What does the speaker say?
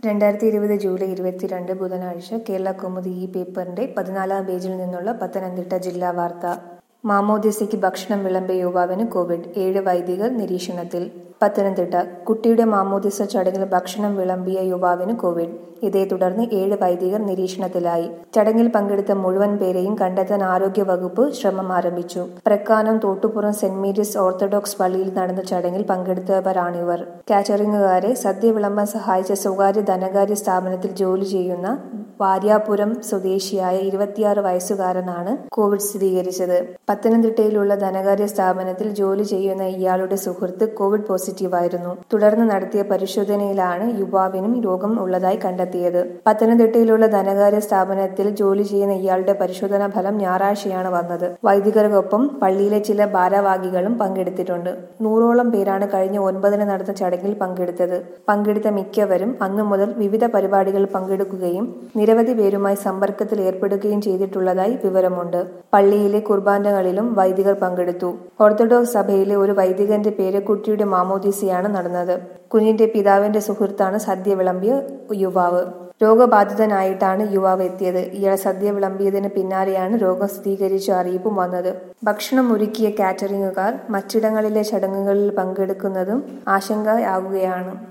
രണ്ടായിരത്തി ഇരുപത് ജൂലൈ ഇരുപത്തിരണ്ട് ബുധനാഴ്ച കേരള കൗമുദി ഈ പേപ്പറിന്റെ പതിനാലാം പേജിൽ നിന്നുള്ള പത്തനംതിട്ട ജില്ലാ വാർത്ത മാമോദിസയ്ക്ക് ഭക്ഷണം വിളമ്പിയ യുവാവിന് കോവിഡ് ഏഴ് വൈദികർ നിരീക്ഷണത്തിൽ പത്തനംതിട്ട കുട്ടിയുടെ മാമോദിസ ചടങ്ങിൽ ഭക്ഷണം വിളമ്പിയ യുവാവിന് കോവിഡ് ഇതേ തുടർന്ന് ഏഴ് വൈദികർ നിരീക്ഷണത്തിലായി ചടങ്ങിൽ പങ്കെടുത്ത മുഴുവൻ പേരെയും കണ്ടെത്താൻ ആരോഗ്യ വകുപ്പ് ശ്രമം ആരംഭിച്ചു Prakkanam Thottupuram Saint Mary's Orthodox പള്ളിയിൽ നടന്ന ചടങ്ങിൽ പങ്കെടുത്തവരാണിവർ കാറ്ററിംഗുകാരെ സദ്യ വിളമ്പാൻ സഹായിച്ച സ്വകാര്യ ധനകാര്യ സ്ഥാപനത്തിൽ ജോലി ചെയ്യുന്ന വാര്യാപുരം സ്വദേശിയായ ഇരുപത്തിയാറ് വയസ്സുകാരനാണ് കോവിഡ് സ്ഥിരീകരിച്ചത് പത്തനംതിട്ടയിലുള്ള ധനകാര്യ സ്ഥാപനത്തിൽ ജോലി ചെയ്യുന്ന ഇയാളുടെ സുഹൃത്ത് കോവിഡ് പോസിറ്റീവായിരുന്നു തുടർന്ന് നടത്തിയ പരിശോധനയിലാണ് യുവാവിനും രോഗം ഉള്ളതായി കണ്ടെത്തിയത് പത്തനംതിട്ടയിലുള്ള ധനകാര്യ സ്ഥാപനത്തിൽ ജോലി ചെയ്യുന്ന ഇയാളുടെ പരിശോധനാ ഫലം ഞായറാഴ്ചയാണ് വന്നത് വൈദികർക്കൊപ്പം പള്ളിയിലെ ചില ഭാരവാഹികളും പങ്കെടുത്തിട്ടുണ്ട് നൂറോളം പേരാണ് കഴിഞ്ഞ ഒൻപതിന് നടന്ന ചടങ്ങിൽ പങ്കെടുത്തത് പങ്കെടുത്ത മിക്കവരും അന്നു മുതൽ വിവിധ പരിപാടികളിൽ പങ്കെടുക്കുകയും നിരവധി പേരുമായി സമ്പർക്കത്തിൽ ഏർപ്പെടുകയും ചെയ്തിട്ടുള്ളതായി വിവരമുണ്ട് പള്ളിയിലെ കുർബാനകളിലും വൈദികർ പങ്കെടുത്തു ഓർത്തഡോക്സ് സഭയിലെ ഒരു വൈദികന്റെ പേരക്കുട്ടിയുടെ മാമോദീസയാണ് നടന്നത് കുഞ്ഞിന്റെ പിതാവിന്റെ സുഹൃത്താണ് സദ്യ വിളമ്പിയ യുവാവ് രോഗബാധിതനായിട്ടാണ് യുവാവ് എത്തിയത് ഇയാൾ സദ്യ വിളമ്പിയതിന് പിന്നാലെയാണ് രോഗം സ്ഥിരീകരിച്ച അറിയിപ്പും വന്നത് ഭക്ഷണം ഒരുക്കിയ കാറ്ററിംഗുകാർ മറ്റിടങ്ങളിലെ ചടങ്ങുകളിൽ പങ്കെടുക്കുന്നതും ആശങ്കയാകുകയാണ്